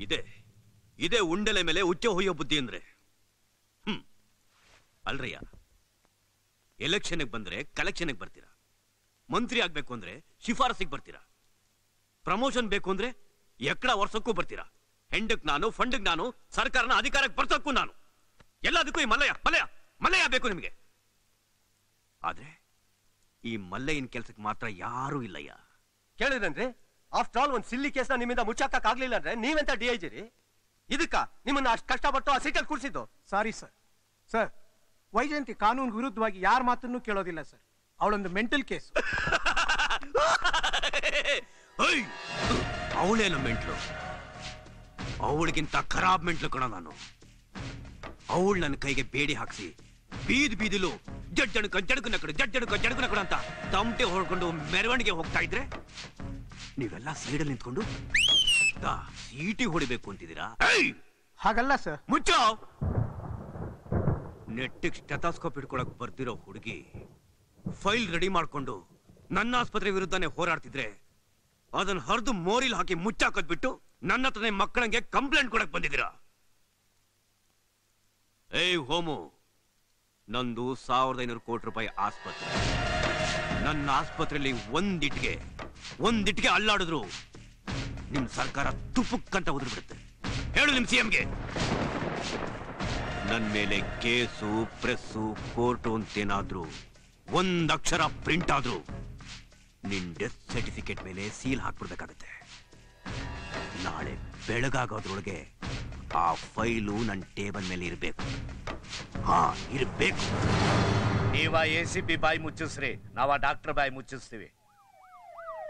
ಇದೆ ಇದೇ ಉಂಡೆಲೆ ಮೇಲೆ ಉಚ್ಚ ಹೊಯ್ಯೋ ಬುದ್ಧಿ ಅಂದ್ರೆ ಹ್ಮ್ ಅಲ್ರಯ್ಯ ಎಲೆಕ್ಷನ್ಗೆ ಬಂದ್ರೆ ಕಲೆಕ್ಷನ್ಗೆ ಬರ್ತೀರಾ ಮಂತ್ರಿ ಆಗ್ಬೇಕು ಅಂದ್ರೆ ಶಿಫಾರಸಿಗೆ ಬರ್ತೀರಾ ಪ್ರಮೋಷನ್ ಬೇಕು ಅಂದ್ರೆ ಎಕ್ಕಡ ವರ್ಷಕ್ಕೂ ಬರ್ತೀರಾ ಹೆಂಡಕ್ ನಾನು ಫಂಡಕ್ ನಾನು ಸರ್ಕಾರನ ಅಧಿಕಾರಕ್ಕೆ ಬರ್ತಕ್ಕೂ ನಾನು ಎಲ್ಲದಕ್ಕೂ ಈ ಮಲ್ಲಯ್ಯ ಮಲ್ಲಯ್ಯ ಮಲ್ಲಯ್ಯ ಬೇಕು ನಿಮಗೆ ಆದ್ರೆ ಈ ಮಲ್ಲಯ್ಯನ ಕೆಲ್ಸಕ್ಕೆ ಮಾತ್ರ ಯಾರೂ ಇಲ್ಲಯ್ಯ ಕೇಳಿದ್ರನ್ರಿ ಆಫ್ಟರ್ ಆಲ್ ಒಂದ್ ಸಿಲ್ಲಿ ಕೇಸ್ನ ನಿಮ್ಮಿಂದ ಮುಚ್ಚಾಕಕ್ ಆಗ್ಲಿಲ್ಲ ಅಂದ್ರೆ ನೀವೆಂತ ಡಿ ಐ ಜಿ ರೀ ಇದಕ್ಕ ನಿಮ್ಮನ್ನ ಅಷ್ಟು ಕಷ್ಟಪಟ್ಟು ಆ ಸೀಟಲ್ಲಿ ಕೂರಿಸಿದ್ದು ಸಾರಿ ಸರ್ ಸರ್ ವೈಜಯಂತಿ ಕಾನೂನು ವಿರುದ್ಧವಾಗಿ ಯಾರ ಮಾತನ್ನು ಕೇಳೋದಿಲ್ಲ ಸರ್ ಅವಳೊಂದು ಮೆಂಟಲ್ ಕೇಸ್ ಅವಳೇನು ಮೆಂಟ್ಲು ಅವಳಿಗಿಂತ ಖರಾಬ್ ಮೆಂಟ್ಲು ಕಣ ನಾನು ಅವಳು ನನ್ನ ಕೈಗೆ ಬೇಡಿ ಹಾಕ್ಸಿ ಬೀದ್ ಬೀದಿಲು ಜಡ್ಜಣಕ ಜಡ್ಕನ ಕಡೆ ಜಡ್ಜಣಕ ಜಡ್ಕನ ಕಡೆ ಅಂತ ತಮಟೆ ಹೊಡ್ಕೊಂಡು ಮೆರವಣಿಗೆ ಹೋಗ್ತಾ ಇದ್ರೆ ನೀವೆಲ್ಲ ಸೈಡಲ್ಲಿ ನಿಂತ್ಕೊಂಡು ದಾ, ಸೀಟಿ ಹೊಡಿಬೇಕು ಅಂತಿದ್ದೀರಾ ಏಯ್! ಹಾಗಲ್ಲ ಸರ್ ಮುಚ್ಚೋ ನೆಟ್ಟಿಗೆ ಸ್ಟೆಥಾಸ್ಕೋಪ್ ಇಟ್ಕೊಳಕ್ ಬರ್ದಿರೋ ಹುಡುಗಿ ಫೈಲ್ ರೆಡಿ ಮಾಡ್ಕೊಂಡು ನನ್ನ ಆಸ್ಪತ್ರೆ ವಿರುದ್ಧನೇ ಹೋರಾಡ್ತಿದ್ರೆ ಅದನ್ನ ಹರಿದು ಮೋರಿಲ್ ಹಾಕಿ ಮುಚ್ಚಾಕೋದ್ ಬಿಟ್ಟು ನನ್ನ ಹತ್ರನೇ ಮಕ್ಕಳಂಗೆ ಕಂಪ್ಲೇಂಟ್ ಕೊಡಕ್ ಬಂದಿದ್ದೀರಾ ಏಯ್ ಹೋಮು ನಂದು ಸಾವಿರದ ಐನೂರು ಕೋಟಿ ರೂಪಾಯಿ ಆಸ್ಪತ್ರೆ ನನ್ನ ಆಸ್ಪತ್ರೆಯಲ್ಲಿ ಒಂದಿಟ್ಗೆ ಒಂದಿಟ್ಗೆ ಅಲ್ಲಾಡಿದ್ರು ನಿಮ್ ಸರ್ಕಾರ ತುಪ್ಪಕ್ಕಂತ ಉದುರು ಬಿಡುತ್ತೆ ಹೇಳು ನಿಮ್ ಸಿಎಂಗೆ ನನ್ ಮೇಲೆ ಕೇಸು ಪ್ರೆಸ್ಸು ಕೋರ್ಟು ಅಂತೇನಾದ್ರೂ ಒಂದ್ ಅಕ್ಷರ ಪ್ರಿಂಟ್ ಆದ್ರೂ ನಿನ್ ಡೆತ್ ಸರ್ಟಿಫಿಕೇಟ್ ಮೇಲೆ ಸೀಲ್ ಹಾಕ್ಬಿಡ್ಬೇಕಾಗತ್ತೆ ನಾಳೆ ಬೆಳಗಾಗೋದ್ರೊಳಗೆ ಆ ಫೈಲು ನನ್ನ ಟೇಬಲ್ ಮೇಲೆ ಇರಬೇಕು ಹಾ ಇರಬೇಕು ನೀವ ಎ ಸಿ ಪಿ ಬಾಯಿ ಮುಚ್ಚಿಸ್ರಿ ನಾವ ಡಾಕ್ಟರ್ ಬಾಯಿ ಮುಚ್ಚಿಸ್ತೀವಿ